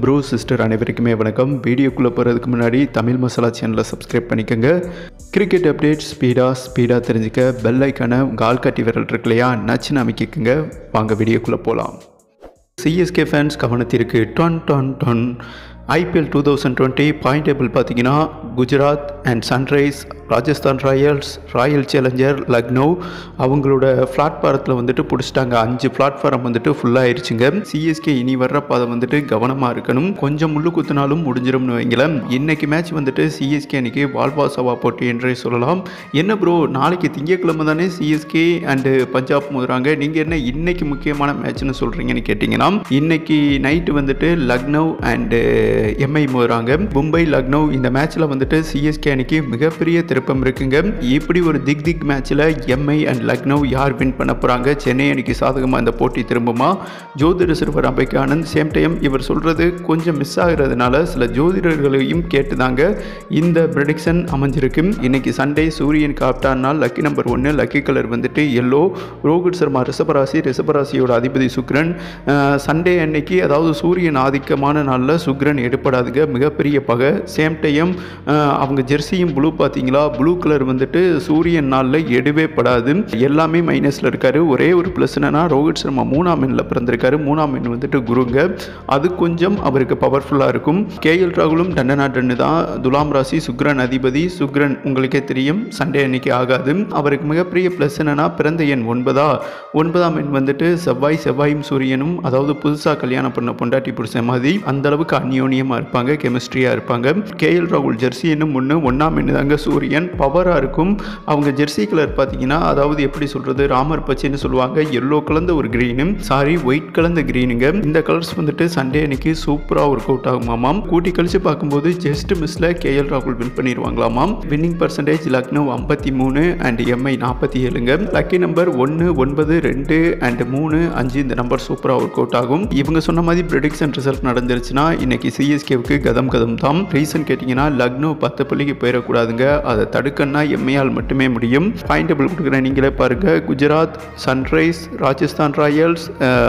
bro sister அனைவருக்குமே வணக்கம் வீடியோக்குள்ளே போகிறதுக்கு முன்னாடி தமிழ் மசாலா சேனலை சப்ஸ்கிரைப் பண்ணிக்கோங்க கிரிக்கெட் அப்டேட் ஸ்பீடாக ஸ்பீடாக தெரிஞ்சுக்க பெல் ஐக்கான உங்கள் ஆள்காட்டி விரல் இருக்கு இல்லையா நச்சுன்னு அமைக்கிக்குங்க வாங்க வீடியோக்குள்ளே போகலாம் சிஎஸ்கே ஃபேன்ஸ் கவனத்திற்கு டொன் டொன் டொன் IPL two thousand twenty point table பார்த்தீங்கன்னா Gujarat and sunrise Rajasthan royals royal challenger Lucknow அவங்களோட பிளாட்ஃபாரத்தில் வந்துட்டு பிடிச்சிட்டாங்க அஞ்சு பிளாட்ஃபாரம் வந்துட்டு ஃபுல்லாகிருச்சுங்க சிஎஸ்கே இனி வர்ற பாதை வந்துட்டு கவனமாக இருக்கணும் கொஞ்சம் முள்ளு குத்துனாலும் முடிஞ்சிரும்னு வைங்களேன் இன்னைக்கு மேட்ச் வந்துட்டு சிஎஸ்கே அன்னைக்கு வால்வாசவா போட்டி என்றே சொல்லலாம் என்ன ப்ரோ நாளைக்கு திங்கட்கிழமை தானே சிஎஸ்கே அண்டு பஞ்சாப் மோதுறாங்க நீங்கள் என்ன இன்னைக்கு முக்கியமான மேட்ச்னு சொல்கிறீங்கன்னு கேட்டிங்கன்னா இன்னைக்கு நைட்டு வந்துட்டு லக்னோ அண்டு எம்ஐ மோதுறாங்க மும்பை லக்னோ இந்த மேட்ச்சில் வந்துட்டு சிஎஸ்கே அன்னைக்கு மிகப்பெரிய திருப்பம் இருக்குங்க இப்படி ஒரு திக் திக் மேட்ச்சில் எம்ஐ அண்ட் லக்னோ யார் வின் பண்ண போகிறாங்க சென்னை அன்னைக்கு சாதகமாக இந்த போட்டி திரும்புமா ஜோதிட சிறுவர் அம்பைக்கு ஆனந்த் சேம் டைம் இவர் சொல்கிறது கொஞ்சம் மிஸ் ஆகிறதுனால சில ஜோதிடர்களையும் கேட்டுதாங்க இந்த ப்ரெடிக்ஷன் அமைஞ்சிருக்கு இன்னைக்கு சண்டே சூரியன் காப்டானால் லக்கி நம்பர் ஒன்று லக்கி கலர் வந்துட்டு எல்லோ ரோஹித் சர்மா ரிஷபராசி ரிஷபராசியோட அதிபதி சுக்ரன் சண்டே அன்னைக்கு அதாவது சூரியன் ஆதிக்கமான நாளில் சுக்ரன் எடுப்படாதுங்க மிகப்பெரிய பகை சேம் டைம் அவங்க ஜெர்சியும் ப்ளூ பார்த்தீங்களா ப்ளூ கலர் வந்துட்டு சூரியன் நாளில் எடுவே படாது எல்லாமே மைனஸில் இருக்காரு ஒரே ஒரு ப்ளஸ் என்னன்னா ரோஹித் சர்மா மூணாம் எண்ணில் பிறந்திருக்காரு மூணாம் எண் வந்துட்டு குருங்க அது கொஞ்சம் அவருக்கு பவர்ஃபுல்லாக இருக்கும் கேஎல் ராகுலும் டண்டனா டன்னு தான் துலாம் ராசி சுக்ரன் அதிபதி சுக்ரன் உங்களுக்கே தெரியும் சண்டே அன்னைக்கு ஆகாது அவருக்கு மிகப்பெரிய ப்ளஸ் என்னன்னா பிறந்த எண் ஒன்பதா ஒன்பதாம் எண் வந்துட்டு செவ்வாய் செவ்வாயும் சூரியனும் அதாவது புதுசாக கல்யாணம் பண்ண பொண்டாட்டி புருஷன் மாதிரி அந்த அளவுக்கு அந்யோன்யமாக இருப்பாங்க கெமிஸ்ட்ரியாக இருப்பாங்க கேஎல் ராகுல் ஜெர்சி என்னும் ஒன்று ஒன்றாம் எண்ணு தாங்க சூரியன் பவராக இருக்கும் அவங்க ஜெர்சி கலர் பார்த்தீங்கன்னா அதாவது எப்படி சொல்கிறது ராமர் பச்சைன்னு சொல்லுவாங்க எல்லோ கலந்த ஒரு க்ரீனு சாரி ஒயிட் கலந்த க்ரீனுங்க இந்த கலர்ஸ் வந்துட்டு சண்டே அன்னைக்கு சூப்பராக ஒர்க் அவுட் ஆகுமாமாம் கூட்டி கழிச்சு பார்க்கும்போது ஜஸ்ட் மிஸ்ல கேஎல் ராகுல் வின் பண்ணிடுவாங்களாமாம் வின்னிங் பர்சன்டேஜ் லக்னோ ஐம்பத்தி மூணு அண்ட் எம்ஐ நாற்பத்தி ஏழுங்க லக்கி நம்பர் ஒன்று ஒன்பது ரெண்டு அண்ட் மூணு அஞ்சு இந்த நம்பர் சூப்பராக ஒர்க் அவுட் ஆகும் இவங்க சொன்ன மாதிரி ப்ரெடிக்ஷன் ரிசல்ட் நடந்துருச்சுன்னா இன்னைக்கு சிஎஸ்கேவுக்கு கதம் கதம் தான் ரீசன் கேட்டிங்கன்னா லக்னோ பத்து புள்ளிக்கு போயிடக்கூடாதுங்க அதை தடுக்கன்னா எம்ஐயால் மட்டுமே முடியும் பாயிண்ட் டேபிள் கொடுக்குறேன் நீங்களே பாருங்க Gujarat sunrise Rajasthan royals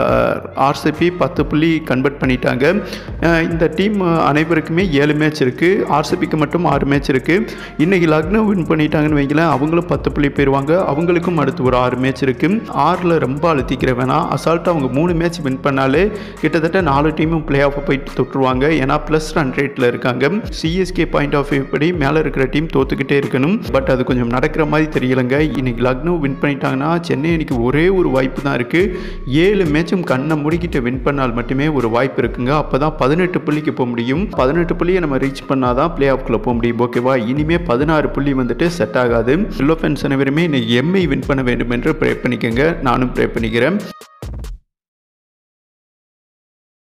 RCB பத்து புள்ளி கன்வெர்ட் பண்ணிட்டாங்க அஹ் இந்த டீம் அனைவருக்குமே ஏழு மேட்ச் இருக்குது ஆர்சிபிக்கு மட்டும் ஆறு மேட்ச் இருக்குது இன்றைக்கி லக்னோ வின் பண்ணிட்டாங்கன்னு வைங்களேன் அவங்களும் பத்து புள்ளி போயிடுவாங்க அவங்களுக்கும் அடுத்து ஒரு ஆறு மேட்ச் இருக்குது ஆறில் ரொம்ப அழுத்திக்கிற வேணாம் அசால்ட்டாக அவங்க மூணு மேட்ச் வின் பண்ணாலே கிட்டத்தட்ட நாலு டீமும் பிளே ஆஃப் போயிட்டு தொட்டுருவாங்க ஏன்னா ப்ளஸ் ரன் ரேட்டில் இருக்காங்க சிஎஸ்கே பாயிண்ட் ஆஃப் வியூ படி மேலே இருக்கிற டீம் தோத்துக்கிட்டே இருக்கணும் பட் அது கொஞ்சம் நடக்கிற மாதிரி தெரியலங்க இன்னைக்கு லக்னோ வின் பண்ணிட்டாங்கன்னா சென்னை அன்னைக்கு ஒரே ஒரு வாய்ப்பு தான் இருக்குது ஏழு மேட்சும் கண்ணை முடிக்கிட்டு வின் பண்ணால் மட்டுமே ஒரு வாய்ப்பு இருக்குங்க அப்போ தான் பதினெட்டு புள்ளிக்கு போக முடியும் பதினெட்டு புள்ளியை நம்ம ரீச் பண்ணால் தான் பிளே ஆஃப்குள்ளே போக முடியும் ஓகேவா இனிமே பதினாறு புள்ளி வந்துட்டு செட் ஆகாது எல்லோ ஃபேன்ஸ் அனைவருமே இன்னைக்கு எம்ஐ வின் பண்ண வேண்டும் என்று ப்ரே பண்ணிக்கோங்க நானும் ப்ரே பண்ணிக்கிறேன்